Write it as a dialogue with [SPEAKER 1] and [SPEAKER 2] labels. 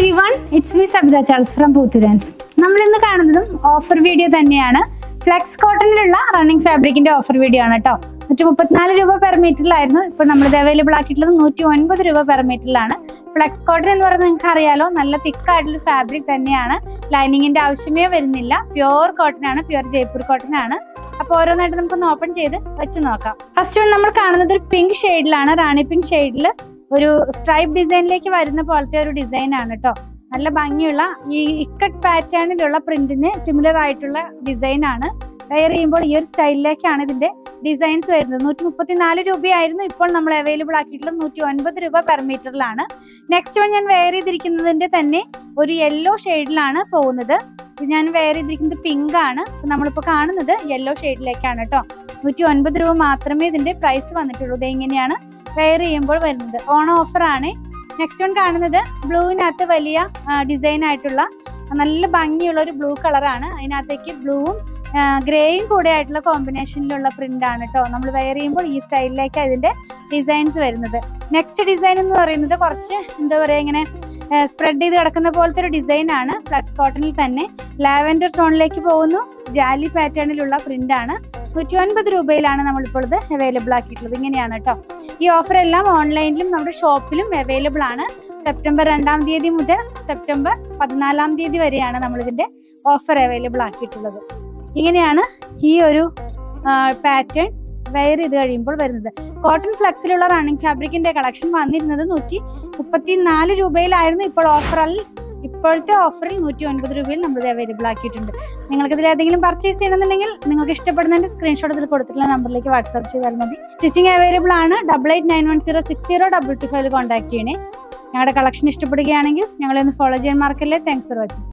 [SPEAKER 1] every everyone it's me Sabitha Charles from പൂത്തുരാൻസ് നമ്മൾ ഇന്ന് കാണുന്നതും ഓഫർ വീഡിയോ തന്നെയാണ് ഫ്ലെക്സ് കോട്ടണിലുള്ള റണ്ണിങ് ഫാബ്രിക്കിന്റെ ഓഫർ വീഡിയോ ആണ് കേട്ടോ നൂറ്റി മുപ്പത്തിനാല് രൂപ പെർ മീറ്ററിലായിരുന്നു ഇപ്പോൾ നമ്മളിത് അവൈലബിൾ ആക്കിയിട്ടുള്ളത് നൂറ്റി ഒൻപത് രൂപ പെർ മീറ്ററിലാണ് ഫ്ലെക്സ് കോട്ടൺ എന്ന് പറയുന്നത് നിങ്ങൾക്ക് അറിയാലോ നല്ല തിക്കായിട്ടുള്ള ഫാബ്രിക് തന്നെയാണ് ലൈനിങ്ങിന്റെ ആവശ്യമേ വരുന്നില്ല പ്യുവർ കോട്ടൺ ആണ് പ്യുവർ ജയ്പൂർ കോട്ടൺ ആണ് അപ്പോൾ ഓരോന്നായിട്ട് നമുക്കൊന്ന് ഓപ്പൺ ചെയ്ത് വെച്ച് നോക്കാം ഫസ്റ്റ് വൺ നമ്മൾ കാണുന്നത് ഒരു പിങ്ക് ഷെയ്ഡിലാണ് റാണി പിങ്ക് ഷെയ്ഡിൽ ഒരു സ്ട്രൈപ്പ് ഡിസൈനിലേക്ക് വരുന്ന പോലത്തെ ഒരു ഡിസൈൻ ആണ് കേട്ടോ നല്ല ഭംഗിയുള്ള ഈ ഇക്കട്ട് പാറ്റേണിലുള്ള പ്രിന്റിന് സിമിലർ ആയിട്ടുള്ള ഡിസൈൻ ആണ് വെയർ ചെയ്യുമ്പോൾ ഈ ഒരു സ്റ്റൈലിലേക്കാണ് ഇതിന്റെ ഡിസൈൻസ് വരുന്നത് നൂറ്റി മുപ്പത്തിനാല് രൂപയായിരുന്നു ഇപ്പോൾ നമ്മൾ അവൈലബിൾ ആക്കിയിട്ടുള്ളത് നൂറ്റി ഒൻപത് രൂപ പെർ മീറ്ററിലാണ് നെക്സ്റ്റ് വൺ ഞാൻ വെയർ ചെയ്തിരിക്കുന്നതിന്റെ തന്നെ ഒരു യെല്ലോ ഷെയ്ഡിലാണ് പോകുന്നത് ഇത് ഞാൻ വെയർ ചെയ്തിരിക്കുന്നത് പിങ്ക് ആണ് ഇപ്പൊ നമ്മളിപ്പോൾ കാണുന്നത് യെല്ലോ ഷെയ്ഡിലേക്കാണ് കേട്ടോ നൂറ്റി ഒൻപത് രൂപ മാത്രമേ ഇതിന്റെ പ്രൈസ് വന്നിട്ടുള്ളൂ ഇത് എങ്ങനെയാണ് വെയർ ചെയ്യുമ്പോൾ വരുന്നത് ഓണം ഓഫർ ആണ് നെക്സ്റ്റ് വൺ കാണുന്നത് ബ്ലൂവിനകത്ത് വലിയ ഡിസൈൻ ആയിട്ടുള്ള നല്ല ഭംഗിയുള്ള ഒരു ബ്ലൂ കളറാണ് അതിനകത്തേക്ക് ബ്ലൂവും ഗ്രേയും കൂടെ ആയിട്ടുള്ള കോമ്പിനേഷനിലുള്ള പ്രിന്റ് ആണ് കേട്ടോ നമ്മൾ വെയർ ചെയ്യുമ്പോൾ ഈ സ്റ്റൈലിലേക്ക് അതിന്റെ ഡിസൈൻസ് വരുന്നത് നെക്സ്റ്റ് ഡിസൈൻ എന്ന് പറയുന്നത് കുറച്ച് എന്താ പറയുക ഇങ്ങനെ സ്പ്രെഡ് ചെയ്ത് കിടക്കുന്ന പോലത്തെ ഒരു ഡിസൈൻ ആണ് ഫ്ലക്സ് കോട്ടണിൽ തന്നെ ലാവൻഡർ ടോണിലേക്ക് പോകുന്നു ജാലി പാറ്റേണിലുള്ള പ്രിന്റ് ആണ് നൂറ്റി ഒൻപത് രൂപയിലാണ് നമ്മളിപ്പോൾ ഇത് അവൈലബിൾ ആക്കിയിട്ടുള്ളത് ഇങ്ങനെയാണ് കേട്ടോ ഈ ഓഫർ എല്ലാം ഓൺലൈനിലും നമ്മുടെ ഷോപ്പിലും അവൈലബിൾ ആണ് സെപ്റ്റംബർ രണ്ടാം തീയതി മുതൽ സെപ്റ്റംബർ പതിനാലാം തീയതി വരെയാണ് നമ്മളിതിന്റെ ഓഫർ അവൈലബിൾ ആക്കിയിട്ടുള്ളത് ഇങ്ങനെയാണ് ഈ ഒരു പാറ്റേൺ വെയർ ചെയ്ത് കഴിയുമ്പോൾ വരുന്നത് കോട്ടൺ ഫ്ലക്സിലുള്ള റണ്ണിങ് ഫാബ്രിക്കിന്റെ കളക്ഷൻ വന്നിരുന്നത് നൂറ്റി മുപ്പത്തി നാല് രൂപയിലായിരുന്നു ഇപ്പോൾ ഓഫറിൽ ഇപ്പോഴത്തെ ഓഫറിൽ നൂറ്റി ഒൻപത് രൂപയിൽ നമ്മൾ അവൈലബിൾ ആക്കിയിട്ടുണ്ട് നിങ്ങൾക്ക് ഇതിൽ ഏതെങ്കിലും പർച്ചേസ് ചെയ്യണമെന്നുണ്ടെങ്കിൽ നിങ്ങൾക്ക് ഇഷ്ടപ്പെടുന്നതിന്റെ സ്ക്രീൻഷോട്ട് ഇതിൽ കൊടുത്തിട്ടുള്ള നമ്പറിലേക്ക് വാട്സാപ്പ് ചെയ്താൽ മതി സ്റ്റിച്ചിങ് അവൈലബിൾ ആണ് double eight nine one zero six zero double two five contact ചെയ്യണേ ഞങ്ങളുടെ കളക്ഷൻ ഇഷ്ടപ്പെടുകയാണെങ്കിൽ ഞങ്ങളെ ഒന്ന് ഫോളോ ചെയ്യാൻ മറക്കല്ലേ താങ്ക്സ് ഫോർ വാച്ചിങ്